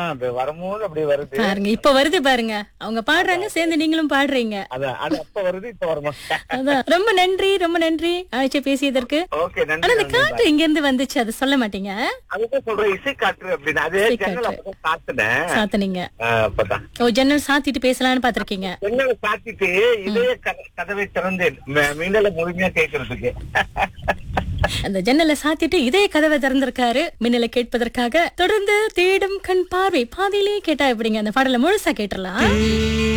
அது வரும்போது அப்படி வருது பாருங்க இப்ப வருது பாருங்க அவங்க பாடுறாங்க சேர்ந்து நீங்களும் பாடுறீங்க அது அது அப்ப வருது இப்ப வரமாட்டேன் அதான் ரொம்ப நன்றி ரொம்ப நன்றி அழைச்சு பேசியதற்கு ஓகே ஆனா நன்றி இந்த நன்றி. காற்று இங்க இருந்து வந்துச்சு அதை சொல்ல மாட்டீங்க அதுதான் சொல்றேன் இசை காற்று அப்படின்னு அது இசை ஜன்னல் காற்று. அப்பதான் சாத்தினேன் சாத்துனீங்க ஆஹ், அப்பதான் ஓ ஜன்னல் சாத்திட்டு பேசலாம்னு பாத்திருக்கீங்க ஜன்னலை சாத்திட்டு இதய கத- கதவை திறந்தேன் ம- மின்னலை முழுமையா கேட்கறதுக்கு அந்த ஜன்னலை சாத்திட்டு இதே கதவை திறந்திருக்காரு மின்னலை கேட்பதற்காக தொடர்ந்து தேடும் கண் பார்வை பாதியிலேயே கேட்டா எப்படிங்க அந்த பாடலை முழுசா கேட்டுறலாம்